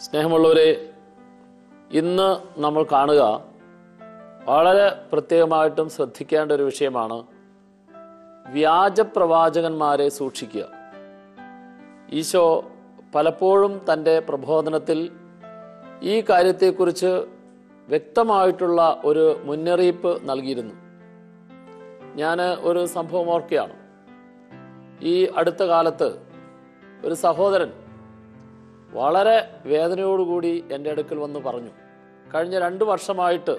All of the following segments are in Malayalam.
സ്നേഹമുള്ളവരെ ഇന്ന് നമ്മൾ കാണുക വളരെ പ്രത്യേകമായിട്ടും ശ്രദ്ധിക്കേണ്ട ഒരു വിഷയമാണ് വ്യാജ പ്രവാചകന്മാരെ സൂക്ഷിക്കുക ഈശോ പലപ്പോഴും തൻ്റെ പ്രബോധനത്തിൽ ഈ കാര്യത്തെക്കുറിച്ച് വ്യക്തമായിട്ടുള്ള ഒരു മുന്നറിയിപ്പ് നൽകിയിരുന്നു ഞാൻ ഒരു സംഭവം ഓർക്കുകയാണ് ഈ അടുത്ത കാലത്ത് ഒരു സഹോദരൻ വളരെ വേദനയോടുകൂടി എൻ്റെ അടുക്കൽ വന്ന് പറഞ്ഞു കഴിഞ്ഞ രണ്ട് വർഷമായിട്ട്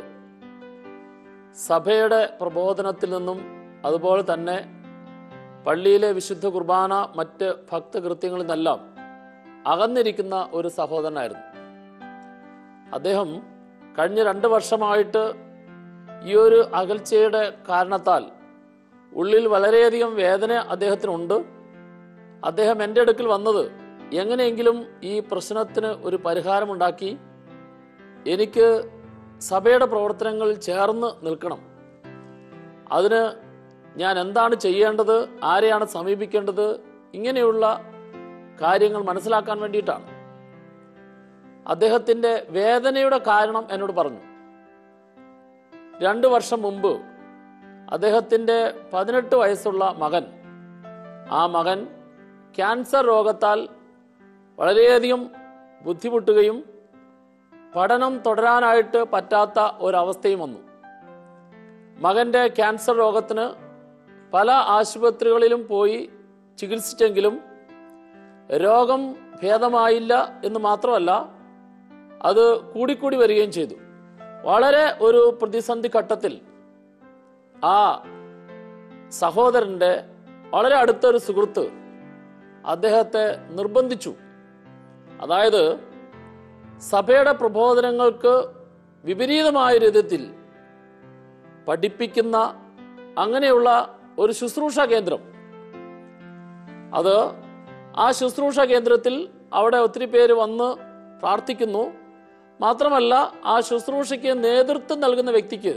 സഭയുടെ പ്രബോധനത്തിൽ നിന്നും അതുപോലെ തന്നെ പള്ളിയിലെ വിശുദ്ധ കുർബാന മറ്റ് ഭക്തകൃത്യങ്ങളിൽ നിന്നെല്ലാം അകന്നിരിക്കുന്ന ഒരു സഹോദരനായിരുന്നു അദ്ദേഹം കഴിഞ്ഞ രണ്ട് വർഷമായിട്ട് ഈ ഒരു അകൽച്ചയുടെ കാരണത്താൽ ഉള്ളിൽ വളരെയധികം വേദന അദ്ദേഹത്തിനുണ്ട് അദ്ദേഹം എൻ്റെ അടുക്കൽ വന്നത് എങ്ങനെയെങ്കിലും ഈ പ്രശ്നത്തിന് ഒരു പരിഹാരമുണ്ടാക്കി എനിക്ക് സഭയുടെ പ്രവർത്തനങ്ങളിൽ ചേർന്ന് നിൽക്കണം അതിന് ഞാൻ എന്താണ് ചെയ്യേണ്ടത് ആരെയാണ് സമീപിക്കേണ്ടത് ഇങ്ങനെയുള്ള കാര്യങ്ങൾ മനസ്സിലാക്കാൻ വേണ്ടിയിട്ടാണ് അദ്ദേഹത്തിൻ്റെ വേദനയുടെ കാരണം എന്നോട് പറഞ്ഞു രണ്ട് വർഷം മുമ്പ് അദ്ദേഹത്തിൻ്റെ പതിനെട്ട് വയസ്സുള്ള മകൻ ആ മകൻ ക്യാൻസർ രോഗത്താൽ വളരെയധികം ബുദ്ധിമുട്ടുകയും പഠനം തുടരാനായിട്ട് പറ്റാത്ത ഒരവസ്ഥയും വന്നു മകൻ്റെ ക്യാൻസർ രോഗത്തിന് പല ആശുപത്രികളിലും പോയി ചികിത്സിച്ചെങ്കിലും രോഗം ഭേദമായില്ല എന്ന് മാത്രമല്ല അത് കൂടിക്കൂടി വരികയും ചെയ്തു വളരെ ഒരു പ്രതിസന്ധി ഘട്ടത്തിൽ ആ സഹോദരൻ്റെ വളരെ അടുത്തൊരു സുഹൃത്ത് അദ്ദേഹത്തെ നിർബന്ധിച്ചു അതായത് സഭയുടെ പ്രബോധനങ്ങൾക്ക് വിപരീതമായ രീതിയിൽ പഠിപ്പിക്കുന്ന അങ്ങനെയുള്ള ഒരു ശുശ്രൂഷ കേന്ദ്രം അത് ആ ശുശ്രൂഷ കേന്ദ്രത്തിൽ അവിടെ ഒത്തിരി പേര് വന്ന് പ്രാർത്ഥിക്കുന്നു മാത്രമല്ല ആ ശുശ്രൂഷയ്ക്ക് നേതൃത്വം നൽകുന്ന വ്യക്തിക്ക്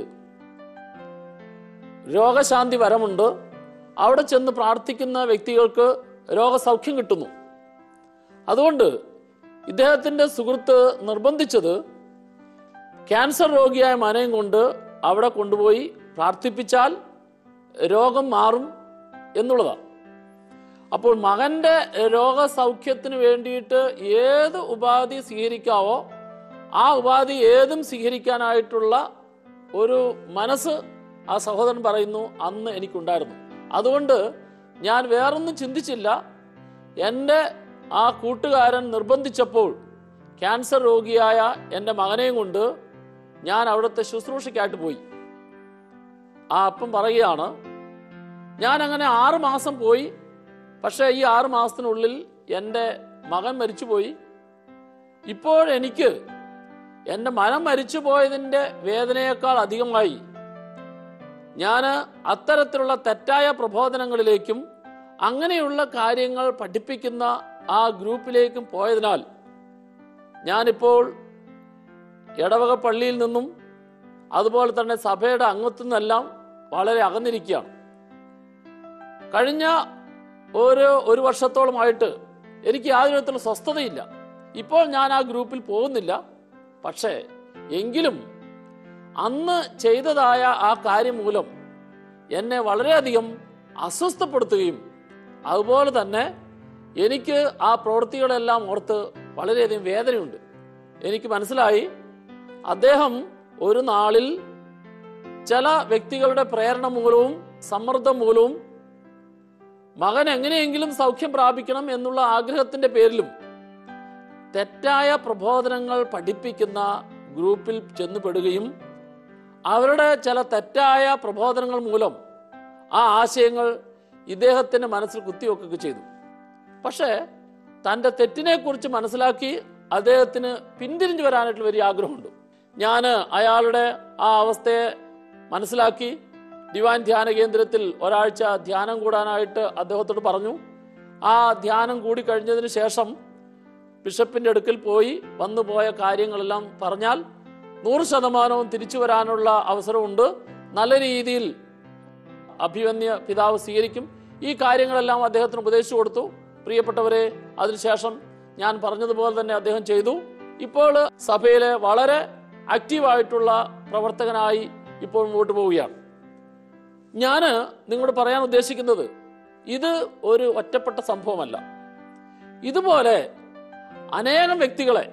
രോഗശാന്തി വരമുണ്ട് അവിടെ ചെന്ന് പ്രാർത്ഥിക്കുന്ന വ്യക്തികൾക്ക് രോഗസൗഖ്യം കിട്ടുന്നു അതുകൊണ്ട് ഇദ്ദേഹത്തിന്റെ സുഹൃത്ത് നിർബന്ധിച്ചത് ക്യാൻസർ രോഗിയായ മനയും കൊണ്ട് അവിടെ കൊണ്ടുപോയി പ്രാർത്ഥിപ്പിച്ചാൽ രോഗം മാറും എന്നുള്ളതാണ് അപ്പോൾ മകന്റെ രോഗസൗഖ്യത്തിന് വേണ്ടിയിട്ട് ഏത് ഉപാധി സ്വീകരിക്കാവോ ആ ഉപാധി ഏതും സ്വീകരിക്കാനായിട്ടുള്ള ഒരു മനസ്സ് ആ സഹോദരൻ പറയുന്നു അന്ന് എനിക്കുണ്ടായിരുന്നു അതുകൊണ്ട് ഞാൻ വേറൊന്നും ചിന്തിച്ചില്ല എൻ്റെ ആ കൂട്ടുകാരൻ നിർബന്ധിച്ചപ്പോൾ ക്യാൻസർ രോഗിയായ എൻ്റെ മകനെയും കൊണ്ട് ഞാൻ അവിടുത്തെ ശുശ്രൂഷയ്ക്കായിട്ട് പോയി ആ അപ്പം പറയുകയാണ് ഞാൻ അങ്ങനെ ആറ് മാസം പോയി പക്ഷേ ഈ ആറ് മാസത്തിനുള്ളിൽ എൻ്റെ മകൻ മരിച്ചുപോയി ഇപ്പോൾ എനിക്ക് എൻ്റെ മനം മരിച്ചു പോയതിൻ്റെ വേദനയേക്കാൾ അധികമായി ഞാൻ അത്തരത്തിലുള്ള തെറ്റായ പ്രബോധനങ്ങളിലേക്കും അങ്ങനെയുള്ള കാര്യങ്ങൾ പഠിപ്പിക്കുന്ന ആ ഗ്രൂപ്പിലേക്കും പോയതിനാൽ ഞാനിപ്പോൾ ഇടവക പള്ളിയിൽ നിന്നും അതുപോലെ തന്നെ സഭയുടെ അംഗത്തു നിന്നെല്ലാം വളരെ അകന്നിരിക്കുകയാണ് കഴിഞ്ഞ ഒരു ഒരു വർഷത്തോളമായിട്ട് എനിക്ക് യാതൊരു വിധത്തിലുള്ള സ്വസ്ഥതയില്ല ഇപ്പോൾ ഞാൻ ആ ഗ്രൂപ്പിൽ പോകുന്നില്ല പക്ഷേ എങ്കിലും അന്ന് ചെയ്തതായ ആ കാര്യം മൂലം എന്നെ വളരെയധികം അസ്വസ്ഥപ്പെടുത്തുകയും അതുപോലെ തന്നെ എനിക്ക് ആ പ്രവൃത്തികളെല്ലാം ഓർത്ത് വളരെയധികം വേദനയുണ്ട് എനിക്ക് മനസ്സിലായി അദ്ദേഹം ഒരു നാളിൽ ചില വ്യക്തികളുടെ പ്രേരണ മൂലവും സമ്മർദ്ദം മൂലവും മകൻ എങ്ങനെയെങ്കിലും സൗഖ്യം പ്രാപിക്കണം എന്നുള്ള ആഗ്രഹത്തിന്റെ പേരിലും തെറ്റായ പ്രബോധനങ്ങൾ പഠിപ്പിക്കുന്ന ഗ്രൂപ്പിൽ ചെന്നുപെടുകയും അവരുടെ ചില തെറ്റായ പ്രബോധനങ്ങൾ മൂലം ആ ആശയങ്ങൾ ഇദ്ദേഹത്തിന്റെ മനസ്സിൽ കുത്തിവെക്കുക ചെയ്തു പക്ഷേ തൻ്റെ തെറ്റിനെക്കുറിച്ച് മനസ്സിലാക്കി അദ്ദേഹത്തിന് പിന്തിരിഞ്ഞു വരാനായിട്ട് വലിയ ആഗ്രഹമുണ്ട് ഞാൻ അയാളുടെ ആ അവസ്ഥയെ മനസ്സിലാക്കി ഡിവൈൻ ധ്യാന കേന്ദ്രത്തിൽ ഒരാഴ്ച ധ്യാനം കൂടാനായിട്ട് അദ്ദേഹത്തോട് പറഞ്ഞു ആ ധ്യാനം കൂടി കഴിഞ്ഞതിന് ശേഷം ബിഷപ്പിന്റെ അടുക്കൽ പോയി വന്നു പോയ കാര്യങ്ങളെല്ലാം പറഞ്ഞാൽ നൂറ് ശതമാനവും തിരിച്ചു വരാനുള്ള അവസരമുണ്ട് നല്ല രീതിയിൽ അഭിവന്യ പിതാവ് സ്വീകരിക്കും ഈ കാര്യങ്ങളെല്ലാം അദ്ദേഹത്തിന് ഉപദേശിച്ചു കൊടുത്തു പ്രിയപ്പെട്ടവരെ അതിനുശേഷം ഞാൻ പറഞ്ഞതുപോലെ തന്നെ അദ്ദേഹം ചെയ്തു ഇപ്പോൾ സഭയിലെ വളരെ ആക്റ്റീവായിട്ടുള്ള പ്രവർത്തകനായി ഇപ്പോൾ മുമ്പോട്ട് പോവുകയാണ് ഞാൻ നിങ്ങളോട് പറയാൻ ഉദ്ദേശിക്കുന്നത് ഇത് ഒരു ഒറ്റപ്പെട്ട സംഭവമല്ല ഇതുപോലെ അനേകം വ്യക്തികളെ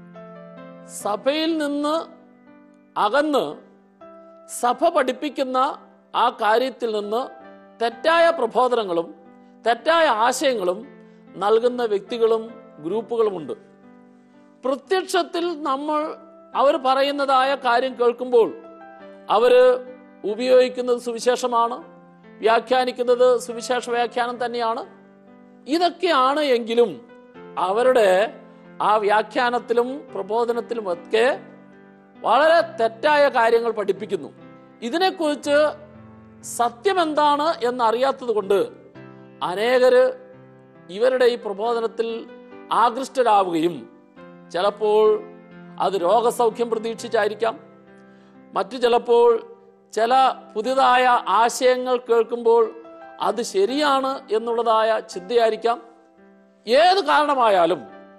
സഭയിൽ നിന്ന് അകന്ന് സഭ പഠിപ്പിക്കുന്ന ആ കാര്യത്തിൽ നിന്ന് തെറ്റായ പ്രബോധനങ്ങളും തെറ്റായ ആശയങ്ങളും നൽകുന്ന വ്യക്തികളും ഗ്രൂപ്പുകളുമുണ്ട് പ്രത്യക്ഷത്തിൽ നമ്മൾ അവർ പറയുന്നതായ കാര്യം കേൾക്കുമ്പോൾ അവര് ഉപയോഗിക്കുന്നത് സുവിശേഷമാണ് വ്യാഖ്യാനിക്കുന്നത് സുവിശേഷ വ്യാഖ്യാനം തന്നെയാണ് ഇതൊക്കെയാണ് എങ്കിലും അവരുടെ ആ വ്യാഖ്യാനത്തിലും പ്രബോധനത്തിലും ഒക്കെ വളരെ തെറ്റായ കാര്യങ്ങൾ പഠിപ്പിക്കുന്നു ഇതിനെക്കുറിച്ച് സത്യം എന്താണ് എന്നറിയാത്തത് കൊണ്ട് അനേകര് ഇവരുടെ ഈ പ്രബോധനത്തിൽ ആകൃഷ്ടരാവുകയും ചിലപ്പോൾ അത് രോഗസൗഖ്യം പ്രതീക്ഷിച്ചായിരിക്കാം മറ്റു ചിലപ്പോൾ ചില പുതിയതായ ആശയങ്ങൾ കേൾക്കുമ്പോൾ അത് ശരിയാണ് എന്നുള്ളതായ ചിന്തയായിരിക്കാം ഏത് കാരണമായാലും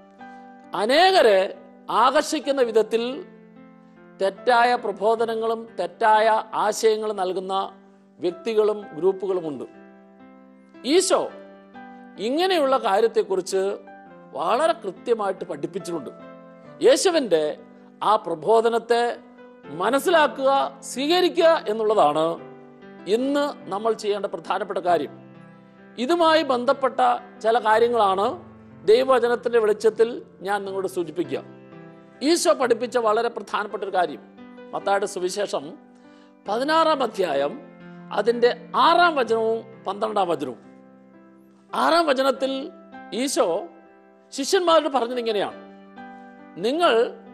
അനേകരെ ആകർഷിക്കുന്ന വിധത്തിൽ തെറ്റായ പ്രബോധനങ്ങളും തെറ്റായ ആശയങ്ങളും നൽകുന്ന വ്യക്തികളും ഗ്രൂപ്പുകളുമുണ്ട് ഈശോ ഇങ്ങനെയുള്ള കാര്യത്തെക്കുറിച്ച് വളരെ കൃത്യമായിട്ട് പഠിപ്പിച്ചിട്ടുണ്ട് യേശുവിൻ്റെ ആ പ്രബോധനത്തെ മനസ്സിലാക്കുക സ്വീകരിക്കുക എന്നുള്ളതാണ് ഇന്ന് നമ്മൾ ചെയ്യേണ്ട പ്രധാനപ്പെട്ട കാര്യം ഇതുമായി ബന്ധപ്പെട്ട ചില കാര്യങ്ങളാണ് ദൈവവചനത്തിന്റെ വെളിച്ചത്തിൽ ഞാൻ നിങ്ങളോട് സൂചിപ്പിക്കുക ഈശോ പഠിപ്പിച്ച വളരെ പ്രധാനപ്പെട്ട ഒരു കാര്യം മത്തായുടെ സുവിശേഷം പതിനാറാം അധ്യായം അതിൻ്റെ ആറാം വചനവും പന്ത്രണ്ടാം വചനവും ആറാം വചനത്തിൽ ഈശോ ശിഷ്യന്മാരോട് പറഞ്ഞത് ഇങ്ങനെയാണ് നിങ്ങൾ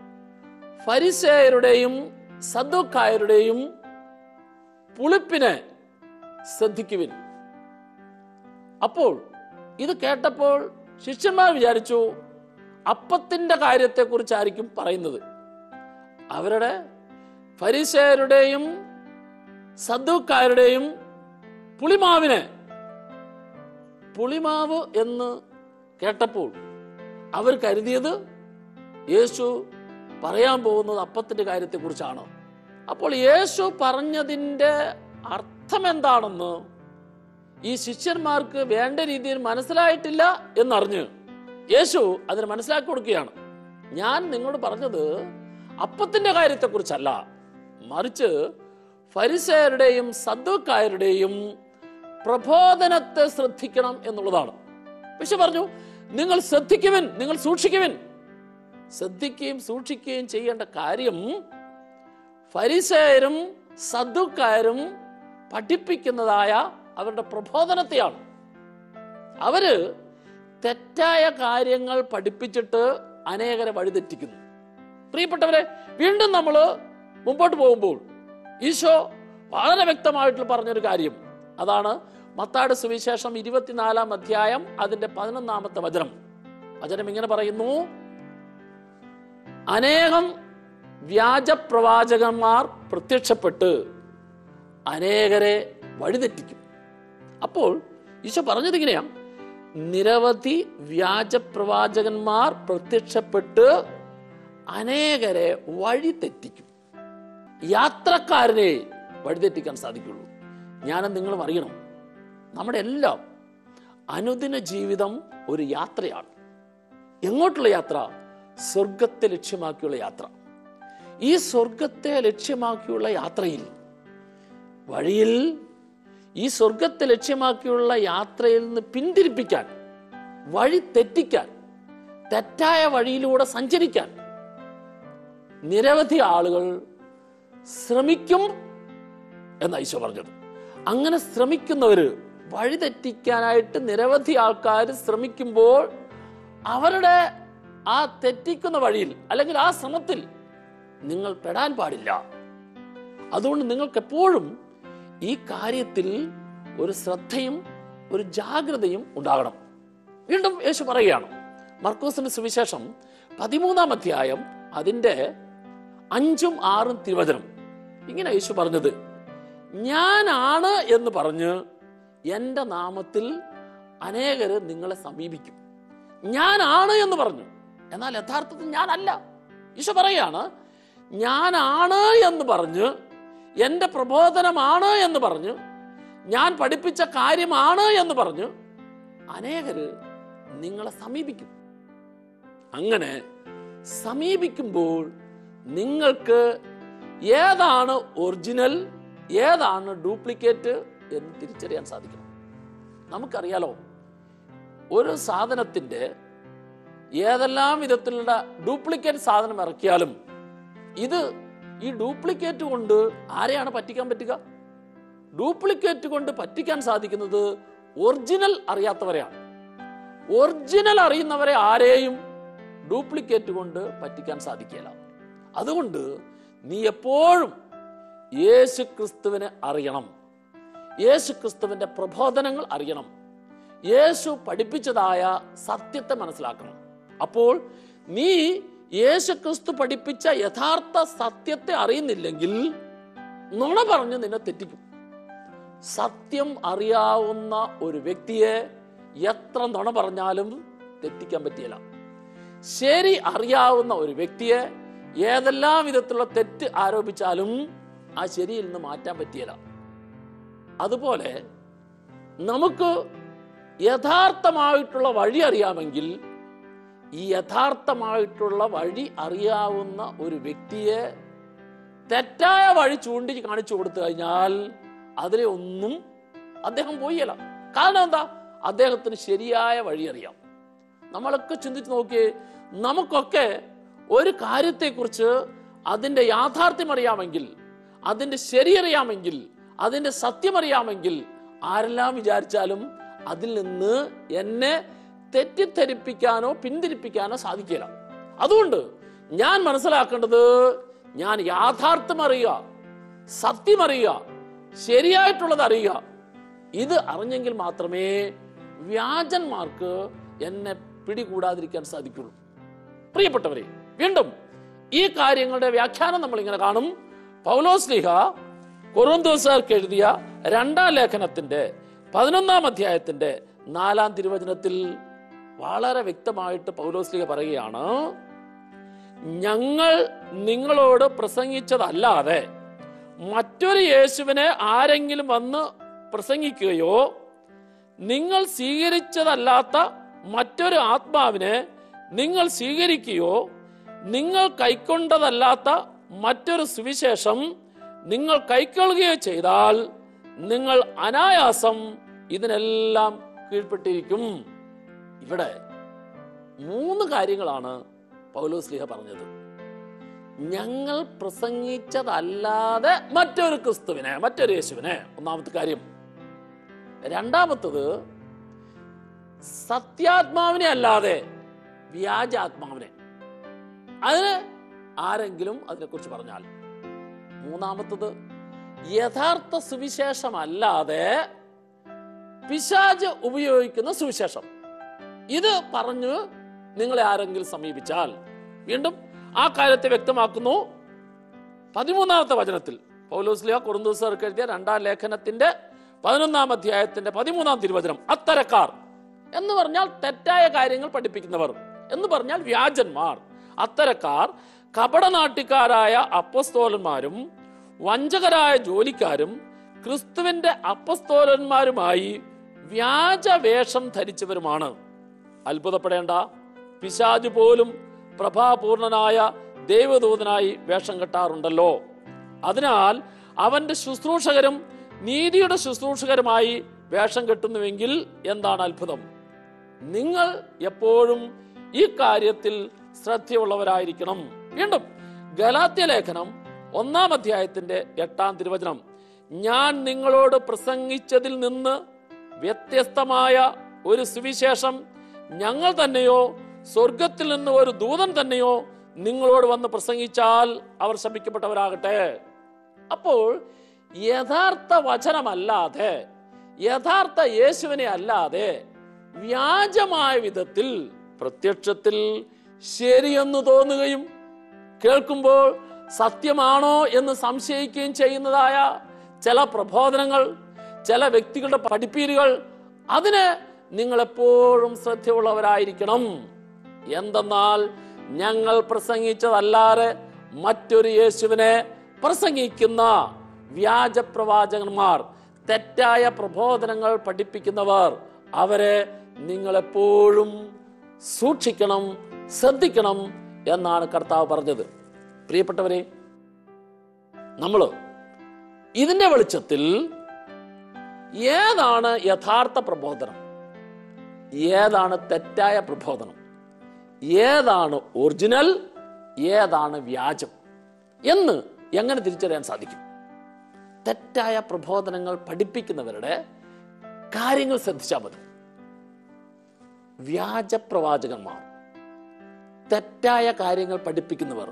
ഫരിസേയരുടെയും സദ്ദുക്കായരുടെയും പുളിപ്പിനെ ശ്രദ്ധിക്കുവിൻ അപ്പോൾ ഇത് കേട്ടപ്പോൾ ശിഷ്യന്മാർ വിചാരിച്ചു അപ്പത്തിന്റെ കാര്യത്തെക്കുറിച്ചായിരിക്കും പറയുന്നത് അവരുടെ ഫരിസേയരുടെയും സദ്ദുക്കാരുടെയും പുളിമാവിനെ പുളിമാവ് എന്ന് കേട്ടപ്പോൾ അവർ കരുതിയത് യേശു പറയാൻ പോകുന്നത് അപ്പത്തിന്റെ കാര്യത്തെക്കുറിച്ചാണ് അപ്പോൾ യേശു പറഞ്ഞതിൻ്റെ അർത്ഥം എന്താണെന്ന് ഈ ശിഷ്യന്മാർക്ക് വേണ്ട രീതിയിൽ മനസ്സിലായിട്ടില്ല എന്നറിഞ്ഞ് യേശു അതിന് മനസ്സിലാക്കി കൊടുക്കുകയാണ് ഞാൻ നിങ്ങളോട് പറഞ്ഞത് അപ്പത്തിന്റെ കാര്യത്തെക്കുറിച്ചല്ല മറിച്ച് ഫരിസേയരുടെയും സദ്ദുക്കായരുടെയും പ്രബോധനത്തെ ശ്രദ്ധിക്കണം എന്നുള്ളതാണ് പക്ഷെ പറഞ്ഞു നിങ്ങൾ ശ്രദ്ധിക്കുവിൻ നിങ്ങൾ സൂക്ഷിക്കുവിൻ ശ്രദ്ധിക്കുകയും സൂക്ഷിക്കുകയും ചെയ്യേണ്ട കാര്യം ഫരിസേയരും സദ്ദുക്കാരും പഠിപ്പിക്കുന്നതായ അവരുടെ പ്രബോധനത്തെയാണ് അവര് തെറ്റായ കാര്യങ്ങൾ പഠിപ്പിച്ചിട്ട് അനേകരെ വഴിതെറ്റിക്കുന്നു പ്രിയപ്പെട്ടവരെ വീണ്ടും നമ്മൾ മുമ്പോട്ട് പോകുമ്പോൾ ഈശോ വളരെ വ്യക്തമായിട്ട് പറഞ്ഞൊരു കാര്യം അതാണ് മത്താട് സുവിശേഷം ഇരുപത്തിനാലാം അധ്യായം അതിന്റെ പതിനൊന്നാമത്തെ വചനം വചനം ഇങ്ങനെ പറയുന്നു അനേകം വ്യാജപ്രവാചകന്മാർ പ്രത്യക്ഷപ്പെട്ട് അനേകരെ വഴിതെറ്റിക്കും അപ്പോൾ ഈശോ പറഞ്ഞത് ഇങ്ങനെയാ നിരവധി വ്യാജപ്രവാചകന്മാർ പ്രത്യക്ഷപ്പെട്ട് അനേകരെ വഴിതെറ്റിക്കും യാത്രക്കാരനെ വഴിതെറ്റിക്കാൻ സാധിക്കുള്ളൂ ഞാനും നിങ്ങളും അറിയണം നമ്മുടെ എല്ലാം അനുദിന ജീവിതം ഒരു യാത്രയാണ് എങ്ങോട്ടുള്ള യാത്ര സ്വർഗത്തെ ലക്ഷ്യമാക്കിയുള്ള യാത്ര ഈ സ്വർഗത്തെ ലക്ഷ്യമാക്കിയുള്ള യാത്രയിൽ വഴിയിൽ ഈ സ്വർഗത്തെ ലക്ഷ്യമാക്കിയുള്ള യാത്രയിൽ നിന്ന് പിന്തിരിപ്പിക്കാൻ വഴി തെറ്റിക്കാൻ തെറ്റായ വഴിയിലൂടെ സഞ്ചരിക്കാൻ നിരവധി ആളുകൾ ശ്രമിക്കും എന്ന ഈശോ പറഞ്ഞത് അങ്ങനെ ശ്രമിക്കുന്നവര് വഴിതെറ്റിക്കാനായിട്ട് നിരവധി ആൾക്കാർ ശ്രമിക്കുമ്പോൾ അവരുടെ ആ തെറ്റിക്കുന്ന വഴിയിൽ അല്ലെങ്കിൽ ആ ശ്രമത്തിൽ നിങ്ങൾ പെടാൻ പാടില്ല അതുകൊണ്ട് നിങ്ങൾക്ക് എപ്പോഴും ഈ കാര്യത്തിൽ ഒരു ശ്രദ്ധയും ഒരു ജാഗ്രതയും ഉണ്ടാകണം വീണ്ടും യേശു പറയുകയാണ് മർക്കോസിന്റെ സുവിശേഷം പതിമൂന്നാം അധ്യായം അതിൻ്റെ അഞ്ചും ആറും തിരുവചനം ഇങ്ങനെ യേശു പറഞ്ഞത് ഞാനാണ് എന്ന് പറഞ്ഞ് എൻ്റെ നാമത്തിൽ അനേകര് നിങ്ങളെ സമീപിക്കും ഞാനാണ് എന്ന് പറഞ്ഞു എന്നാൽ യഥാർത്ഥത്തിൽ ഞാനല്ല ഈശോ പറയാണ് ഞാനാണ് എന്ന് പറഞ്ഞ് എൻ്റെ പ്രബോധനമാണ് എന്ന് പറഞ്ഞ് ഞാൻ പഠിപ്പിച്ച കാര്യമാണ് എന്ന് പറഞ്ഞ് അനേകര് നിങ്ങളെ സമീപിക്കും അങ്ങനെ സമീപിക്കുമ്പോൾ നിങ്ങൾക്ക് ഏതാണ് ഒറിജിനൽ ഏതാണ് ഡ്യൂപ്ലിക്കേറ്റ് എന്ന് തിരിച്ചറിയാൻ സാധിക്കണം നമുക്കറിയാലോ ഒരു സാധനത്തിൻ്റെ ഏതെല്ലാം വിധത്തിലുള്ള ഡ്യൂപ്ലിക്കേറ്റ് സാധനം ഇറക്കിയാലും ഇത് ഈ ഡ്യൂപ്ലിക്കേറ്റ് കൊണ്ട് ആരെയാണ് പറ്റിക്കാൻ പറ്റുക ഡ്യൂപ്ലിക്കേറ്റ് കൊണ്ട് പറ്റിക്കാൻ സാധിക്കുന്നത് ഒറിജിനൽ അറിയാത്തവരെയാണ് ഒറിജിനൽ അറിയുന്നവരെ ആരെയും ഡ്യൂപ്ലിക്കേറ്റ് കൊണ്ട് പറ്റിക്കാൻ സാധിക്കില്ല അതുകൊണ്ട് നീ എപ്പോഴും യേശു ക്രിസ്തുവിനെ അറിയണം യേശു ക്രിസ്തുവിന്റെ പ്രബോധനങ്ങൾ അറിയണം യേശു പഠിപ്പിച്ചതായ സത്യത്തെ മനസ്സിലാക്കണം അപ്പോൾ നീ യേശു ക്രിസ്തു പഠിപ്പിച്ച യഥാർത്ഥ സത്യത്തെ അറിയുന്നില്ലെങ്കിൽ നുണ പറഞ്ഞ് നിന്നെ തെറ്റിക്കും സത്യം അറിയാവുന്ന ഒരു വ്യക്തിയെ എത്ര നുണ പറഞ്ഞാലും തെറ്റിക്കാൻ പറ്റിയില്ല ശരി അറിയാവുന്ന ഒരു വ്യക്തിയെ ഏതെല്ലാം വിധത്തിലുള്ള തെറ്റ് ആരോപിച്ചാലും ആ ശരിയിൽ നിന്ന് മാറ്റാൻ പറ്റിയില്ല അതുപോലെ നമുക്ക് യഥാർത്ഥമായിട്ടുള്ള വഴി അറിയാമെങ്കിൽ ഈ യഥാർത്ഥമായിട്ടുള്ള വഴി അറിയാവുന്ന ഒരു വ്യക്തിയെ തെറ്റായ വഴി ചൂണ്ടി കാണിച്ചു കൊടുത്തു കഴിഞ്ഞാൽ അതിലെ ഒന്നും അദ്ദേഹം പോയില്ല കാരണം എന്താ അദ്ദേഹത്തിന് ശരിയായ വഴി അറിയാം നമ്മളൊക്കെ ചിന്തിച്ച് നോക്കിയേ നമുക്കൊക്കെ ഒരു കാര്യത്തെക്കുറിച്ച് അതിൻ്റെ യാഥാർത്ഥ്യം അറിയാമെങ്കിൽ അതിൻ്റെ ശരിയറിയാമെങ്കിൽ അതിൻ്റെ സത്യം അറിയാമെങ്കിൽ ആരെല്ലാം വിചാരിച്ചാലും അതിൽ നിന്ന് എന്നെ തെറ്റിദ്ധരിപ്പിക്കാനോ പിന്തിരിപ്പിക്കാനോ സാധിക്കില്ല അതുകൊണ്ട് ഞാൻ മനസ്സിലാക്കേണ്ടത് ഞാൻ യാഥാർത്ഥ്യം അറിയുക സത്യം അറിയുക ശരിയായിട്ടുള്ളത് അറിയുക ഇത് അറിഞ്ഞെങ്കിൽ മാത്രമേ വ്യാജന്മാർക്ക് എന്നെ പിടികൂടാതിരിക്കാൻ സാധിക്കുള്ളൂ പ്രിയപ്പെട്ടവരെ വീണ്ടും ഈ കാര്യങ്ങളുടെ വ്യാഖ്യാനം നമ്മൾ ഇങ്ങനെ കാണും പൗലോസ്ലിഹ കൊറോന്തോസാർക്ക് എഴുതിയ രണ്ടാം ലേഖനത്തിന്റെ പതിനൊന്നാം അധ്യായത്തിന്റെ നാലാം തിരുവചനത്തിൽ വളരെ വ്യക്തമായിട്ട് പൗലോസ്ലിഹ പറയുകയാണ് ഞങ്ങൾ നിങ്ങളോട് പ്രസംഗിച്ചതല്ലാതെ മറ്റൊരു യേശുവിനെ ആരെങ്കിലും വന്ന് പ്രസംഗിക്കുകയോ നിങ്ങൾ സ്വീകരിച്ചതല്ലാത്ത മറ്റൊരു ആത്മാവിനെ നിങ്ങൾ സ്വീകരിക്കുകയോ നിങ്ങൾ കൈക്കൊണ്ടതല്ലാത്ത മറ്റൊരു സുവിശേഷം നിങ്ങൾ കൈക്കൊള്ളുകയോ ചെയ്താൽ നിങ്ങൾ അനായാസം ഇതിനെല്ലാം കീഴ്പ്പെട്ടിരിക്കും ഇവിടെ മൂന്ന് കാര്യങ്ങളാണ് പൗലോസ്ലിഹ പറഞ്ഞത് ഞങ്ങൾ പ്രസംഗിച്ചതല്ലാതെ മറ്റൊരു ക്രിസ്തുവിനെ മറ്റൊരു യേശുവിനെ ഒന്നാമത്തെ കാര്യം രണ്ടാമത്തത് സത്യാത്മാവിനെ അല്ലാതെ വ്യാജാത്മാവിനെ അതിന് ആരെങ്കിലും അതിനെക്കുറിച്ച് പറഞ്ഞാൽ മൂന്നാമത്തത് യഥാർത്ഥ സുവിശേഷമല്ലാതെ പിശാജ് ഉപയോഗിക്കുന്ന സുവിശേഷം ഇത് പറഞ്ഞു നിങ്ങളെ ആരെങ്കിലും സമീപിച്ചാൽ വീണ്ടും ആ കാര്യത്തെ വ്യക്തമാക്കുന്നു പതിമൂന്നാമത്തെ വചനത്തിൽ പൗലോസ്ലിയ കുറുന്തോസർക്ക് എഴുതിയ രണ്ടാം ലേഖനത്തിന്റെ പതിനൊന്നാം അധ്യായത്തിന്റെ പതിമൂന്നാം തിരുവചനം അത്തരക്കാർ എന്ന് പറഞ്ഞാൽ തെറ്റായ കാര്യങ്ങൾ പഠിപ്പിക്കുന്നവർ എന്ന് പറഞ്ഞാൽ വ്യാജന്മാർ അത്തരക്കാർ കപടനാട്ടിക്കാരായ അപ്പസ്തോലന്മാരും വഞ്ചകരായ ജോലിക്കാരും ക്രിസ്തുവിന്റെ അപ്പസ്തോലന്മാരുമായി വ്യാജവേഷം ധരിച്ചവരുമാണ് അത്ഭുതപ്പെടേണ്ട പിശാജ് പോലും പ്രഭാപൂർണനായ ദൈവദൂതനായി വേഷം കെട്ടാറുണ്ടല്ലോ അതിനാൽ അവന്റെ ശുശ്രൂഷകരും നീതിയുടെ ശുശ്രൂഷകരുമായി വേഷം കെട്ടുന്നുവെങ്കിൽ എന്താണ് അത്ഭുതം നിങ്ങൾ എപ്പോഴും ഈ കാര്യത്തിൽ ശ്രദ്ധയുള്ളവരായിരിക്കണം വീണ്ടും ഗലാത്യ ലേഖനം ഒന്നാം അധ്യായത്തിന്റെ എട്ടാം തിരുവചനം ഞാൻ നിങ്ങളോട് പ്രസംഗിച്ചതിൽ നിന്ന് വ്യത്യസ്തമായ ഒരു സുവിശേഷം ഞങ്ങൾ തന്നെയോ സ്വർഗത്തിൽ നിന്ന് ഒരു ദൂതൻ തന്നെയോ നിങ്ങളോട് വന്ന് പ്രസംഗിച്ചാൽ അവർ ശപിക്കപ്പെട്ടവരാകട്ടെ അപ്പോൾ യഥാർത്ഥ വചനമല്ലാതെ യഥാർത്ഥ യേശുവിനെ അല്ലാതെ വ്യാജമായ വിധത്തിൽ പ്രത്യക്ഷത്തിൽ ശരിയെന്ന് തോന്നുകയും കേൾക്കുമ്പോൾ സത്യമാണോ എന്ന് സംശയിക്കുകയും ചെയ്യുന്നതായ ചില പ്രബോധനങ്ങൾ ചില വ്യക്തികളുടെ പഠിപ്പീരുകൾ അതിന് നിങ്ങൾ എപ്പോഴും ശ്രദ്ധയുള്ളവരായിരിക്കണം എന്തെന്നാൽ ഞങ്ങൾ പ്രസംഗിച്ചതല്ലാതെ മറ്റൊരു യേശുവിനെ പ്രസംഗിക്കുന്ന വ്യാജ പ്രവാചകന്മാർ തെറ്റായ പ്രബോധനങ്ങൾ പഠിപ്പിക്കുന്നവർ അവരെ നിങ്ങളെപ്പോഴും സൂക്ഷിക്കണം ശ്രദ്ധിക്കണം എന്നാണ് കർത്താവ് പറഞ്ഞത് പ്രിയപ്പെട്ടവരെ നമ്മൾ ഇതിന്റെ വെളിച്ചത്തിൽ ഏതാണ് യഥാർത്ഥ പ്രബോധനം ഏതാണ് തെറ്റായ പ്രബോധനം ഏതാണ് ഒറിജിനൽ ഏതാണ് വ്യാജം എന്ന് എങ്ങനെ തിരിച്ചറിയാൻ സാധിക്കും തെറ്റായ പ്രബോധനങ്ങൾ പഠിപ്പിക്കുന്നവരുടെ കാര്യങ്ങൾ ശ്രദ്ധിച്ചാൽ മതി വ്യാജ പ്രവാചകന്മാർ തെറ്റായ കാര്യങ്ങൾ പഠിപ്പിക്കുന്നവർ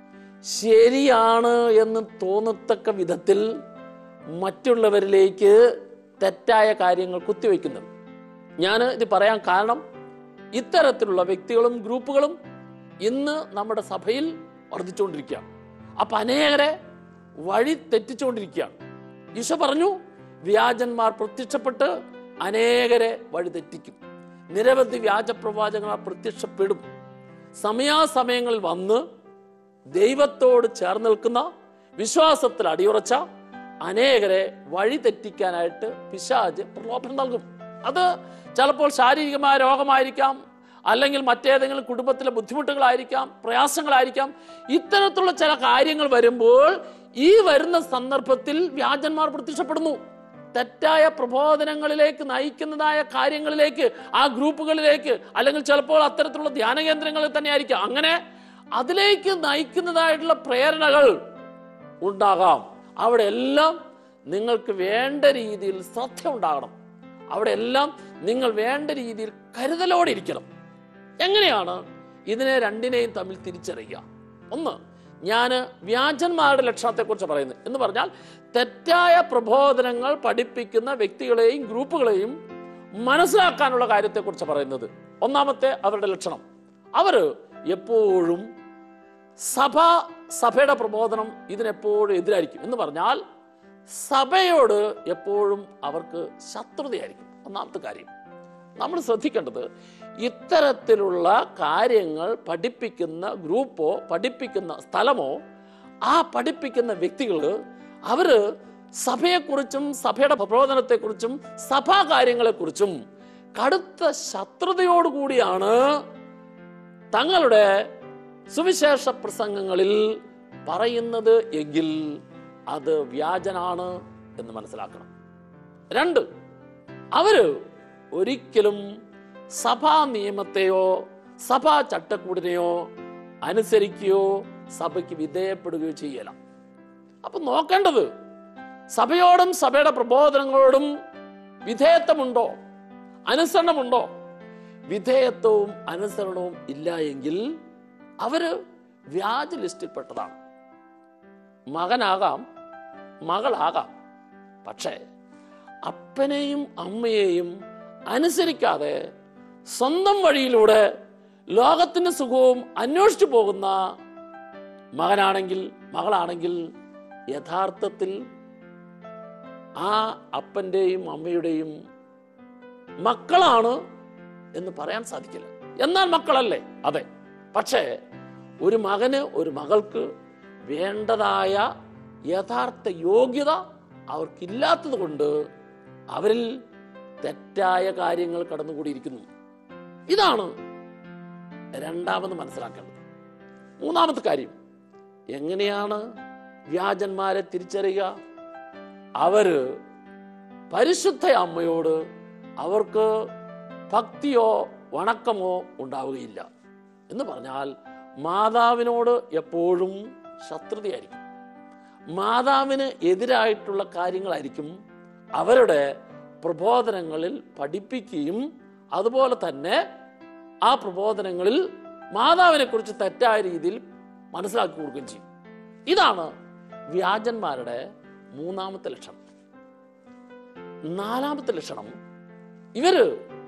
ശരിയാണ് എന്ന് തോന്നത്തക്ക വിധത്തിൽ മറ്റുള്ളവരിലേക്ക് തെറ്റായ കാര്യങ്ങൾ കുത്തിവെക്കുന്നത് ഞാൻ ഇത് പറയാൻ കാരണം ഇത്തരത്തിലുള്ള വ്യക്തികളും ഗ്രൂപ്പുകളും ഇന്ന് നമ്മുടെ സഭയിൽ വർദ്ധിച്ചുകൊണ്ടിരിക്കുകയാണ് അപ്പൊ അനേകരെ വഴി തെറ്റിച്ചുകൊണ്ടിരിക്കുകയാണ് ഈശോ പറഞ്ഞു വ്യാജന്മാർ പ്രത്യക്ഷപ്പെട്ട് അനേകരെ വഴി തെറ്റിക്കും നിരവധി വ്യാജ പ്രവാചകന്മാർ പ്രത്യക്ഷപ്പെടും സമയാസമയങ്ങളിൽ വന്ന് ദൈവത്തോട് ചേർന്ന് നിൽക്കുന്ന വിശ്വാസത്തിൽ അടിയുറച്ച അനേകരെ വഴി തെറ്റിക്കാനായിട്ട് പിശാജ് പ്രലോഭനം നൽകും അത് ചിലപ്പോൾ ശാരീരികമായ രോഗമായിരിക്കാം അല്ലെങ്കിൽ മറ്റേതെങ്കിലും കുടുംബത്തിലെ ബുദ്ധിമുട്ടുകളായിരിക്കാം പ്രയാസങ്ങളായിരിക്കാം ഇത്തരത്തിലുള്ള ചില കാര്യങ്ങൾ വരുമ്പോൾ ഈ വരുന്ന സന്ദർഭത്തിൽ വ്യാജന്മാർ പ്രത്യക്ഷപ്പെടുന്നു തെറ്റായ പ്രബോധനങ്ങളിലേക്ക് നയിക്കുന്നതായ കാര്യങ്ങളിലേക്ക് ആ ഗ്രൂപ്പുകളിലേക്ക് അല്ലെങ്കിൽ ചിലപ്പോൾ അത്തരത്തിലുള്ള ധ്യാന കേന്ദ്രങ്ങളിൽ തന്നെ ആയിരിക്കാം അങ്ങനെ അതിലേക്ക് നയിക്കുന്നതായിട്ടുള്ള പ്രേരണകൾ ഉണ്ടാകാം അവിടെ എല്ലാം നിങ്ങൾക്ക് വേണ്ട രീതിയിൽ ശ്രദ്ധ ഉണ്ടാകണം അവിടെ എല്ലാം നിങ്ങൾ വേണ്ട രീതിയിൽ കരുതലോടെ ഇരിക്കണം എങ്ങനെയാണ് ഇതിനെ രണ്ടിനെയും തമ്മിൽ തിരിച്ചറിയുക ഒന്ന് ഞാൻ വ്യാജന്മാരുടെ ലക്ഷണത്തെക്കുറിച്ച് പറയുന്നത് എന്ന് പറഞ്ഞാൽ തെറ്റായ പ്രബോധനങ്ങൾ പഠിപ്പിക്കുന്ന വ്യക്തികളെയും ഗ്രൂപ്പുകളെയും മനസ്സിലാക്കാനുള്ള കാര്യത്തെക്കുറിച്ച് പറയുന്നത് ഒന്നാമത്തെ അവരുടെ ലക്ഷണം അവര് എപ്പോഴും സഭ സഭയുടെ പ്രബോധനം ഇതിനെപ്പോഴും എതിരായിരിക്കും എന്ന് പറഞ്ഞാൽ സഭയോട് എപ്പോഴും അവർക്ക് ശത്രുതയായിരിക്കും ഒന്നാമത്തെ കാര്യം നമ്മൾ ശ്രദ്ധിക്കേണ്ടത് ഇത്തരത്തിലുള്ള കാര്യങ്ങൾ പഠിപ്പിക്കുന്ന ഗ്രൂപ്പോ പഠിപ്പിക്കുന്ന സ്ഥലമോ ആ പഠിപ്പിക്കുന്ന വ്യക്തികൾ അവര് സഭയെക്കുറിച്ചും സഭയുടെ പ്രബോധനത്തെക്കുറിച്ചും സഭാ കാര്യങ്ങളെക്കുറിച്ചും കടുത്ത ശത്രുതയോടുകൂടിയാണ് തങ്ങളുടെ സുവിശേഷ പ്രസംഗങ്ങളിൽ പറയുന്നത് എങ്കിൽ അത് വ്യാജനാണ് എന്ന് മനസ്സിലാക്കണം രണ്ട് അവര് ഒരിക്കലും സഭാ നിയമത്തെയോ സഭാ ചട്ടക്കൂടിനെയോ അനുസരിക്കുകയോ സഭയ്ക്ക് വിധേയപ്പെടുകയോ ചെയ്യല അപ്പൊ നോക്കേണ്ടത് സഭയോടും സഭയുടെ പ്രബോധനങ്ങളോടും വിധേയത്വമുണ്ടോ അനുസരണമുണ്ടോ വിധേയത്വവും അനുസരണവും ഇല്ല എങ്കിൽ അവര് വ്യാജ ലിസ്റ്റിൽപ്പെട്ടതാണ് മകനാകാം മകളാകാം പക്ഷേ അപ്പനെയും അമ്മയെയും അനുസരിക്കാതെ സ്വന്തം വഴിയിലൂടെ ലോകത്തിന്റെ സുഖവും അന്വേഷിച്ചു പോകുന്ന മകനാണെങ്കിൽ മകളാണെങ്കിൽ യഥാർത്ഥത്തിൽ ആ അപ്പന്റെയും അമ്മയുടെയും മക്കളാണ് എന്ന് പറയാൻ സാധിക്കില്ല എന്നാൽ മക്കളല്ലേ അതെ പക്ഷേ ഒരു മകന് ഒരു മകൾക്ക് വേണ്ടതായ യഥാർത്ഥ യോഗ്യത അവർക്കില്ലാത്തത് കൊണ്ട് അവരിൽ തെറ്റായ കാര്യങ്ങൾ കടന്നുകൂടിയിരിക്കുന്നു ഇതാണ് രണ്ടാമത് മനസ്സിലാക്കേണ്ടത് മൂന്നാമത്തെ കാര്യം എങ്ങനെയാണ് വ്യാജന്മാരെ തിരിച്ചറിയുക അവര് പരിശുദ്ധ അമ്മയോട് അവർക്ക് ഭക്തിയോ വണക്കമോ ഉണ്ടാവുകയില്ല എന്ന് പറഞ്ഞാൽ മാതാവിനോട് എപ്പോഴും ശത്രുതയായിരിക്കും മാതാവിന് എതിരായിട്ടുള്ള കാര്യങ്ങളായിരിക്കും അവരുടെ പ്രബോധനങ്ങളിൽ പഠിപ്പിക്കുകയും അതുപോലെ തന്നെ ആ പ്രബോധനങ്ങളിൽ മാതാവിനെ കുറിച്ച് തെറ്റായ രീതിയിൽ മനസ്സിലാക്കി കൊടുക്കുകയും ചെയ്യും ഇതാണ് വ്യാജന്മാരുടെ മൂന്നാമത്തെ ലക്ഷണം നാലാമത്തെ ലക്ഷണം ഇവര്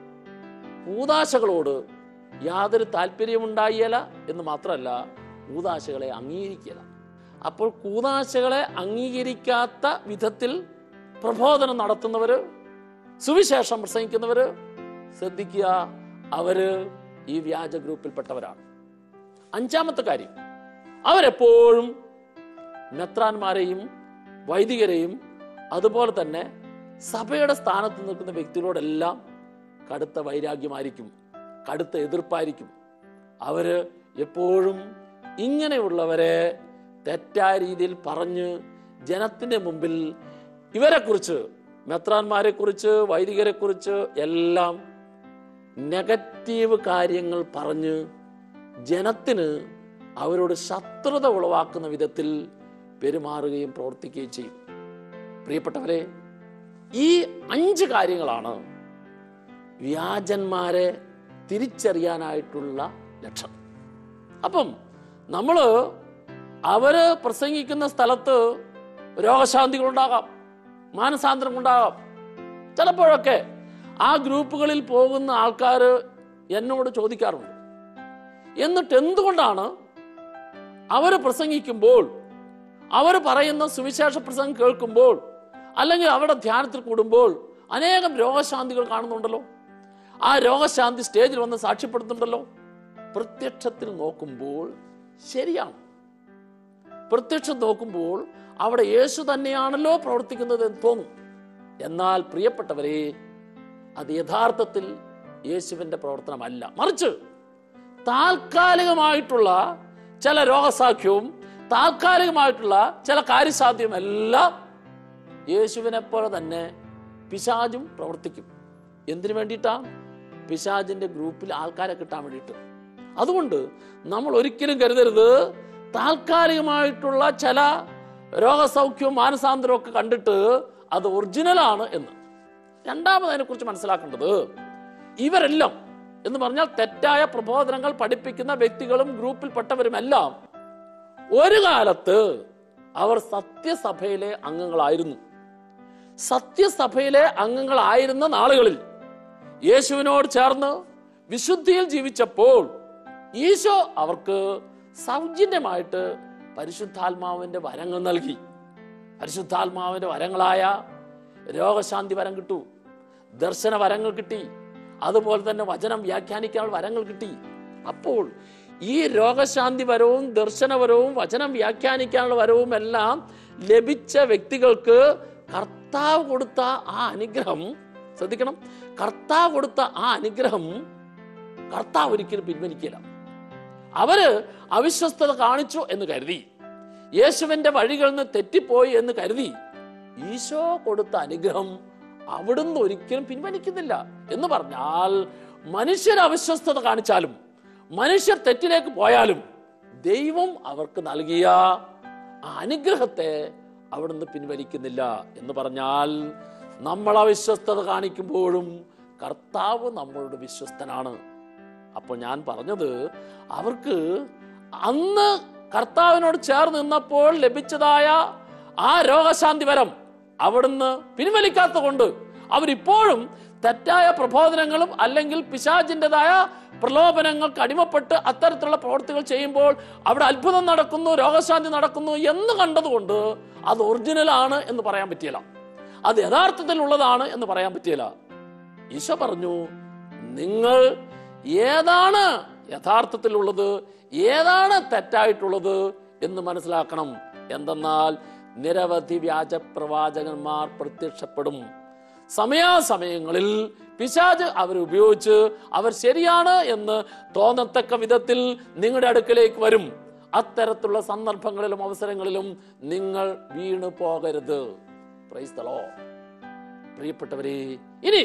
കൂതാശകളോട് യാതൊരു താല്പര്യമുണ്ടായില്ല എന്ന് മാത്രമല്ല കൂതാശകളെ അംഗീകരിക്കില്ല അപ്പോൾ കൂതാശകളെ അംഗീകരിക്കാത്ത വിധത്തിൽ പ്രബോധനം നടത്തുന്നവര് സുവിശേഷം പ്രസംഗിക്കുന്നവര് ശ്രദ്ധിക്കുക അവര് ഈ വ്യാജ ഗ്രൂപ്പിൽപ്പെട്ടവരാണ് അഞ്ചാമത്തെ കാര്യം അവരെപ്പോഴും മെത്രാന്മാരെയും വൈദികരെയും അതുപോലെ തന്നെ സഭയുടെ സ്ഥാനത്ത് നിൽക്കുന്ന വ്യക്തികളോടെല്ലാം കടുത്ത വൈരാഗ്യമായിരിക്കും കടുത്ത എതിർപ്പായിരിക്കും അവര് എപ്പോഴും ഇങ്ങനെയുള്ളവരെ തെറ്റായ രീതിയിൽ പറഞ്ഞ് ജനത്തിന്റെ മുമ്പിൽ ഇവരെക്കുറിച്ച് മെത്രാന്മാരെ കുറിച്ച് വൈദികരെ കുറിച്ച് എല്ലാം നെഗറ്റീവ് കാര്യങ്ങൾ പറഞ്ഞ് ജനത്തിന് അവരോട് ശത്രുത ഉളവാക്കുന്ന വിധത്തിൽ പെരുമാറുകയും പ്രവർത്തിക്കുകയും ചെയ്യും പ്രിയപ്പെട്ടവരെ ഈ അഞ്ച് കാര്യങ്ങളാണ് വ്യാജന്മാരെ തിരിച്ചറിയാനായിട്ടുള്ള ലക്ഷണം അപ്പം നമ്മൾ അവര് പ്രസംഗിക്കുന്ന സ്ഥലത്ത് രോഗശാന്തികളുണ്ടാകാം മാനസാന്തരം ഉണ്ടാകാം ചിലപ്പോഴൊക്കെ ആ ഗ്രൂപ്പുകളിൽ പോകുന്ന ആൾക്കാർ എന്നോട് ചോദിക്കാറുണ്ട് എന്നിട്ട് എന്തുകൊണ്ടാണ് അവർ പ്രസംഗിക്കുമ്പോൾ അവർ പറയുന്ന സുവിശേഷ പ്രസംഗം കേൾക്കുമ്പോൾ അല്ലെങ്കിൽ അവിടെ ധ്യാനത്തിൽ കൂടുമ്പോൾ അനേകം രോഗശാന്തികൾ കാണുന്നുണ്ടല്ലോ ആ രോഗശാന്തി സ്റ്റേജിൽ വന്ന് സാക്ഷ്യപ്പെടുത്തുന്നുണ്ടല്ലോ പ്രത്യക്ഷത്തിൽ നോക്കുമ്പോൾ ശരിയാണ് പ്രത്യക്ഷം നോക്കുമ്പോൾ അവിടെ യേശു തന്നെയാണല്ലോ പ്രവർത്തിക്കുന്നത് എന്ന് തോന്നും എന്നാൽ പ്രിയപ്പെട്ടവരെ അത് യഥാർത്ഥത്തിൽ യേശുവിന്റെ പ്രവർത്തനമല്ല മറിച്ച് താൽക്കാലികമായിട്ടുള്ള ചില രോഗസാഖ്യവും താൽക്കാലികമായിട്ടുള്ള ചില കാര്യസാധ്യവും എല്ലാം യേശുവിനെ പോലെ തന്നെ പിശാജും പ്രവർത്തിക്കും എന്തിനു വേണ്ടിയിട്ടാ പിശാജിന്റെ ഗ്രൂപ്പിൽ ആൾക്കാരെ കിട്ടാൻ വേണ്ടിയിട്ട് അതുകൊണ്ട് നമ്മൾ ഒരിക്കലും കരുതരുത് താൽക്കാലികമായിട്ടുള്ള ചില രോഗസൗഖ്യവും മാനസാന്തരവും ഒക്കെ കണ്ടിട്ട് അത് ഒറിജിനലാണ് എന്ന് രണ്ടാമത് അതിനെക്കുറിച്ച് മനസ്സിലാക്കേണ്ടത് ഇവരെല്ലാം എന്ന് പറഞ്ഞാൽ തെറ്റായ പ്രബോധനങ്ങൾ പഠിപ്പിക്കുന്ന വ്യക്തികളും ഗ്രൂപ്പിൽപ്പെട്ടവരുമെല്ലാം ഒരു കാലത്ത് അവർ സത്യസഭയിലെ അംഗങ്ങളായിരുന്നു സത്യസഭയിലെ അംഗങ്ങളായിരുന്ന നാളുകളിൽ യേശുവിനോട് ചേർന്ന് വിശുദ്ധിയിൽ ജീവിച്ചപ്പോൾ ഈശോ അവർക്ക് സൗജന്യമായിട്ട് പരിശുദ്ധാത്മാവിന്റെ വരങ്ങൾ നൽകി പരിശുദ്ധാത്മാവിന്റെ വരങ്ങളായ രോഗശാന്തി വരം കിട്ടു ദർശന വരങ്ങൾ കിട്ടി അതുപോലെ തന്നെ വചനം വ്യാഖ്യാനിക്കാനുള്ള വരങ്ങൾ കിട്ടി അപ്പോൾ ഈ രോഗശാന്തി വരവും ദർശനവരവും വചനം വ്യാഖ്യാനിക്കാനുള്ള വരവും എല്ലാം ലഭിച്ച വ്യക്തികൾക്ക് കർത്താവ് കൊടുത്ത ആ അനുഗ്രഹം ശ്രദ്ധിക്കണം കർത്താവ് കൊടുത്ത ആ അനുഗ്രഹം കർത്താവ് ഒരിക്കലും പിൻവലിക്കില്ല അവര് അവിശ്വസ്തത കാണിച്ചു എന്ന് കരുതി യേശുവിന്റെ വഴികളിൽ നിന്ന് തെറ്റിപ്പോയി എന്ന് കരുതി ഈശോ കൊടുത്ത അനുഗ്രഹം അവിടുന്ന് ഒരിക്കലും പിൻവലിക്കുന്നില്ല എന്ന് പറഞ്ഞാൽ മനുഷ്യർ അവിശ്വസ്തത കാണിച്ചാലും മനുഷ്യർ തെറ്റിലേക്ക് പോയാലും ദൈവം അവർക്ക് നൽകിയ ആ അനുഗ്രഹത്തെ അവിടുന്ന് പിൻവലിക്കുന്നില്ല എന്ന് പറഞ്ഞാൽ നമ്മൾ അവിശ്വസ്തത കാണിക്കുമ്പോഴും കർത്താവ് നമ്മളോട് വിശ്വസ്തനാണ് അപ്പോൾ ഞാൻ പറഞ്ഞത് അവർക്ക് അന്ന് കർത്താവിനോട് ചേർന്ന് നിന്നപ്പോൾ ലഭിച്ചതായ ആ രോഗശാന്തി വരം അവിടുന്ന് പിൻവലിക്കാത്ത കൊണ്ട് അവരിപ്പോഴും തെറ്റായ പ്രബോധനങ്ങളും അല്ലെങ്കിൽ പിശാചിൻ്റെതായ പ്രലോഭനങ്ങൾക്ക് അടിമപ്പെട്ട് അത്തരത്തിലുള്ള പ്രവൃത്തികൾ ചെയ്യുമ്പോൾ അവിടെ അത്ഭുതം നടക്കുന്നു രോഗശാന്തി നടക്കുന്നു എന്ന് കണ്ടതുകൊണ്ട് അത് ഒറിജിനൽ ആണ് എന്ന് പറയാൻ പറ്റിയില്ല അത് യഥാർത്ഥത്തിൽ ഉള്ളതാണ് എന്ന് പറയാൻ പറ്റിയില്ല ഈശോ പറഞ്ഞു നിങ്ങൾ ഏതാണ് യഥാർത്ഥത്തിലുള്ളത് ഏതാണ് തെറ്റായിട്ടുള്ളത് എന്ന് മനസ്സിലാക്കണം എന്തെന്നാൽ നിരവധി വ്യാജ പ്രവാചകന്മാർ പ്രത്യക്ഷപ്പെടും സമയാസമയങ്ങളിൽ പിശാജ് അവർ ഉപയോഗിച്ച് അവർ ശരിയാണ് എന്ന് തോന്നത്തക്ക വിധത്തിൽ നിങ്ങളുടെ അടുക്കലേക്ക് വരും അത്തരത്തിലുള്ള സന്ദർഭങ്ങളിലും അവസരങ്ങളിലും നിങ്ങൾ വീണു പോകരുത് പ്രൈസ് ദ ലോർഡ്. പ്രിയപ്പെട്ടവരെ ഇനി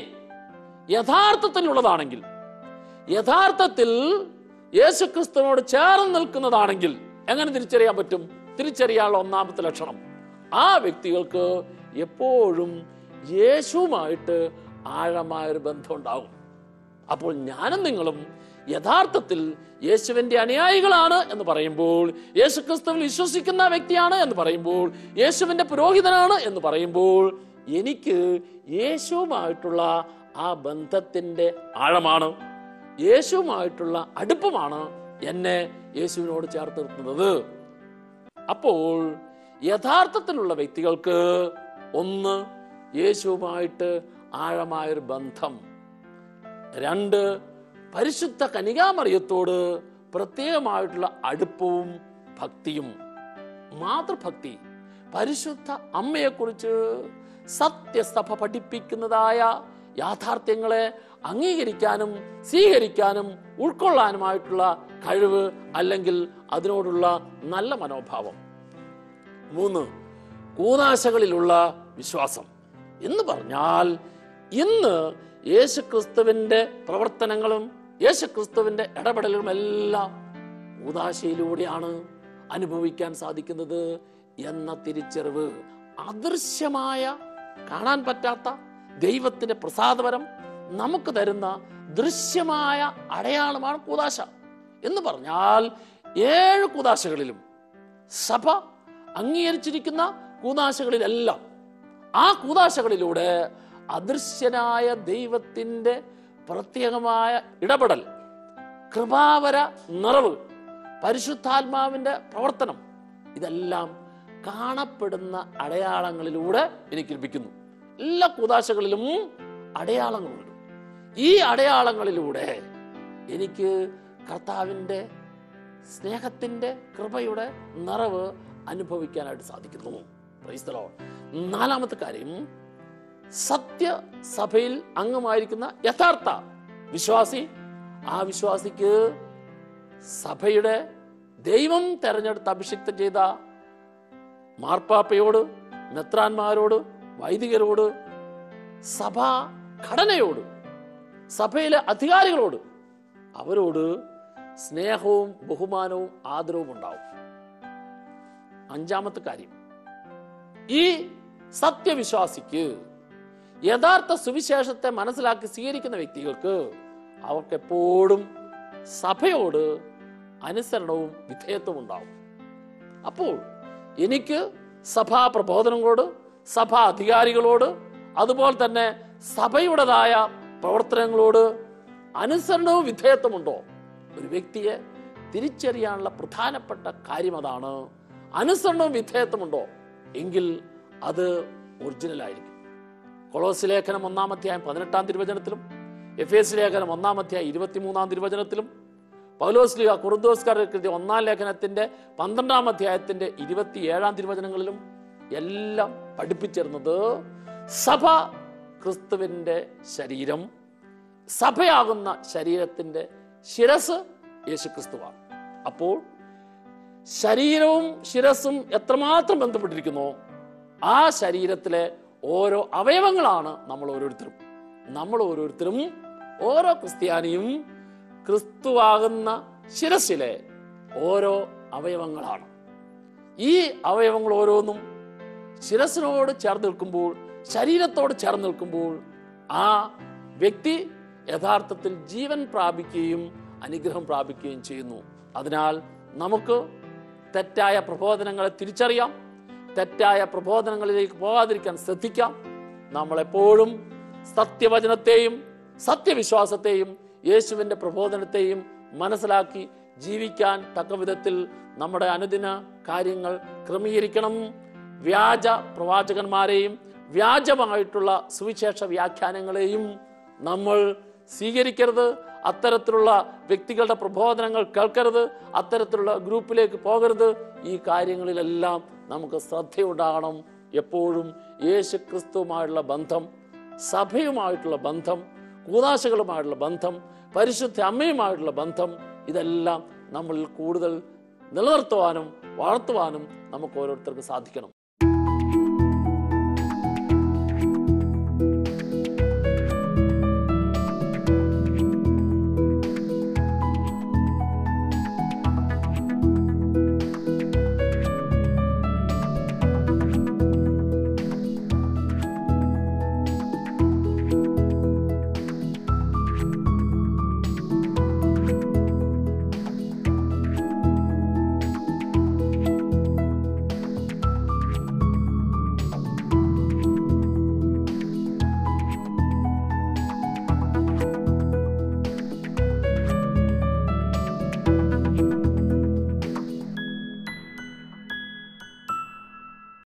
യഥാർത്ഥത്തിലുള്ളതാണെങ്കിൽ യഥാർത്ഥത്തിൽ യേശുക്രിസ്തുവിനോട് ചേർന്ന് നിൽക്കുന്നതാണെങ്കിൽ എങ്ങനെ തിരിച്ചറിയാൻ പറ്റും തിരിച്ചറിയാനുള്ള ഒന്നാമത്തെ ലക്ഷണം ആ വ്യക്തികൾക്ക് എപ്പോഴും യേശുവുമായിട്ട് ആഴമായൊരു ബന്ധം ഉണ്ടാകും അപ്പോൾ ഞാനും നിങ്ങളും യഥാർത്ഥത്തിൽ യേശുവിന്റെ അനുയായികളാണ് എന്ന് പറയുമ്പോൾ യേശു ക്രിസ്തുവിൽ വിശ്വസിക്കുന്ന വ്യക്തിയാണ് എന്ന് പറയുമ്പോൾ യേശുവിന്റെ പുരോഹിതനാണ് എന്ന് പറയുമ്പോൾ എനിക്ക് യേശുവുമായിട്ടുള്ള ആ ബന്ധത്തിന്റെ ആഴമാണ് യേശുവുമായിട്ടുള്ള അടുപ്പമാണ് എന്നെ യേശുവിനോട് ചേർത്ത് നിർത്തുന്നത് അപ്പോൾ യഥാർത്ഥത്തിലുള്ള വ്യക്തികൾക്ക് ഒന്ന് യേശുവുമായിട്ട് ആഴമായൊരു ബന്ധം രണ്ട് പരിശുദ്ധ കനികാമറിയത്തോട് പ്രത്യേകമായിട്ടുള്ള അടുപ്പവും ഭക്തിയും മാതൃഭക്തി പരിശുദ്ധ അമ്മയെക്കുറിച്ച് സത്യസഭ പഠിപ്പിക്കുന്നതായ യാഥാർത്ഥ്യങ്ങളെ അംഗീകരിക്കാനും സ്വീകരിക്കാനും ഉൾക്കൊള്ളാനുമായിട്ടുള്ള കഴിവ് അല്ലെങ്കിൽ അതിനോടുള്ള നല്ല മനോഭാവം മൂന്ന് കൂതാശകളിലുള്ള വിശ്വാസം എന്ന് പറഞ്ഞാൽ ഇന്ന് യേശുക്രിസ്തുവിന്റെ പ്രവർത്തനങ്ങളും യേശുക്രിസ്തുവിന്റെ ഇടപെടലുകളും എല്ലാം കൂതാശയിലൂടെയാണ് അനുഭവിക്കാൻ സാധിക്കുന്നത് എന്ന തിരിച്ചറിവ് അദൃശ്യമായ കാണാൻ പറ്റാത്ത ദൈവത്തിന്റെ പ്രസാദപരം നമുക്ക് തരുന്ന ദൃശ്യമായ അടയാളമാണ് കൂതാശ എന്ന് പറഞ്ഞാൽ ഏഴ് കൂതാശകളിലും സഭ അംഗീകരിച്ചിരിക്കുന്ന കൂതാശകളിലെല്ലാം ആ കൂതാശകളിലൂടെ അദൃശ്യനായ ദൈവത്തിൻ്റെ പ്രത്യേകമായ ഇടപെടൽ കൃപാവര നിറവ് പരിശുദ്ധാത്മാവിൻ്റെ പ്രവർത്തനം ഇതെല്ലാം കാണപ്പെടുന്ന അടയാളങ്ങളിലൂടെ എനിക്ക് ലഭിക്കുന്നു എല്ലാ കൂതാശകളിലും അടയാളങ്ങളുണ്ട് ഈ അടയാളങ്ങളിലൂടെ എനിക്ക് കർത്താവിൻ്റെ സ്നേഹത്തിൻ്റെ കൃപയുടെ നിറവ് അനുഭവിക്കാനായിട്ട് സാധിക്കുന്നു Praise the Lord. നാലാമത്തെ കാര്യം സത്യസഭയിൽ അംഗമായിരിക്കുന്ന യഥാർത്ഥ വിശ്വാസി ആ വിശ്വാസിക്ക് സഭയുടെ ദൈവം തെരഞ്ഞെടുത്ത് അഭിഷിക്തം ചെയ്ത മാർപ്പാപ്പയോട് മെത്രാന്മാരോട് വൈദികരോട് സഭാ ഘടനയോട് സഭയിലെ അധികാരികളോട് അവരോട് സ്നേഹവും ബഹുമാനവും ആദരവും ഉണ്ടാവും അഞ്ചാമത്തെ കാര്യം ഈ സത്യവിശ്വാസിക്ക് യഥാർത്ഥ സുവിശേഷത്തെ മനസ്സിലാക്കി സ്വീകരിക്കുന്ന വ്യക്തികൾക്ക് അവർക്ക് എപ്പോഴും സഭയോട് അനുസരണവും വിധേയത്വവും ഉണ്ടാവും അപ്പോൾ എനിക്ക് സഭാ പ്രബോധനങ്ങളോട് സഭാ അധികാരികളോട് അതുപോലെ തന്നെ സഭയുടേതായ പ്രവർത്തനങ്ങളോട് അനുസരണവും വിധേയത്വമുണ്ടോ ഒരു വ്യക്തിയെ തിരിച്ചറിയാനുള്ള പ്രധാനപ്പെട്ട കാര്യം അതാണ് അനുസരണവും വിധേയത്വമുണ്ടോ എങ്കിൽ അത് ഒറിജിനൽ ആയിരിക്കും കൊളോസ് ലേഖനം ഒന്നാം അധ്യായം പതിനെട്ടാം തിരുവചനത്തിലും എഫ് എസ് ലേഖനം ഒന്നാം അധ്യായം ഇരുപത്തിമൂന്നാം തിരുവചനത്തിലും പൗലോസ് ലീഗ കുറുദോസ്കാരുടെ ഒന്നാം ലേഖനത്തിന്റെ പന്ത്രണ്ടാം അധ്യായത്തിന്റെ ഇരുപത്തിയേഴാം തിരുവചനങ്ങളിലും എല്ലാം പഠിപ്പിച്ചിരുന്നത് സഭ ക്രിസ്തുവിന്റെ ശരീരം സഭയാകുന്ന ശരീരത്തിന്റെ ശിരസ് യേശുക്രിസ്തുവാണ് അപ്പോൾ ശരീരവും ശിരസും എത്രമാത്രം ബന്ധപ്പെട്ടിരിക്കുന്നു ആ ശരീരത്തിലെ ഓരോ അവയവങ്ങളാണ് നമ്മൾ ഓരോരുത്തരും നമ്മൾ ഓരോരുത്തരും ഓരോ ക്രിസ്ത്യാനിയും ക്രിസ്തുവാകുന്ന ശിരസിലെ ഓരോ അവയവങ്ങളാണ് ഈ അവയവങ്ങൾ ഓരോന്നും ശിരസിനോട് ചേർന്ന് നിൽക്കുമ്പോൾ ശരീരത്തോട് ചേർന്ന് നിൽക്കുമ്പോൾ ആ വ്യക്തി യഥാർത്ഥത്തിൽ ജീവൻ പ്രാപിക്കുകയും അനുഗ്രഹം പ്രാപിക്കുകയും ചെയ്യുന്നു അതിനാൽ നമുക്ക് തെറ്റായ പ്രബോധനങ്ങളെ തിരിച്ചറിയാം തെറ്റായ പ്രബോധനങ്ങളിലേക്ക് പോകാതിരിക്കാൻ ശ്രദ്ധിക്കാം നമ്മളെപ്പോഴും സത്യവചനത്തെയും സത്യവിശ്വാസത്തെയും യേശുവിൻ്റെ പ്രബോധനത്തെയും മനസ്സിലാക്കി ജീവിക്കാൻ തക്ക വിധത്തിൽ നമ്മുടെ അനുദിന കാര്യങ്ങൾ ക്രമീകരിക്കണം വ്യാജ പ്രവാചകന്മാരെയും വ്യാജമായിട്ടുള്ള സുവിശേഷ വ്യാഖ്യാനങ്ങളെയും നമ്മൾ സ്വീകരിക്കരുത് അത്തരത്തിലുള്ള വ്യക്തികളുടെ പ്രബോധനങ്ങൾ കേൾക്കരുത് അത്തരത്തിലുള്ള ഗ്രൂപ്പിലേക്ക് പോകരുത് ഈ കാര്യങ്ങളിലെല്ലാം നമുക്ക് ശ്രദ്ധയുണ്ടാകണം എപ്പോഴും യേശു ക്രിസ്തുവുമായുള്ള ബന്ധം സഭയുമായിട്ടുള്ള ബന്ധം കൂതാശകളുമായിട്ടുള്ള ബന്ധം പരിശുദ്ധ അമ്മയുമായിട്ടുള്ള ബന്ധം ഇതെല്ലാം നമ്മളിൽ കൂടുതൽ നിലനിർത്തുവാനും വളർത്തുവാനും നമുക്ക് ഓരോരുത്തർക്ക് സാധിക്കണം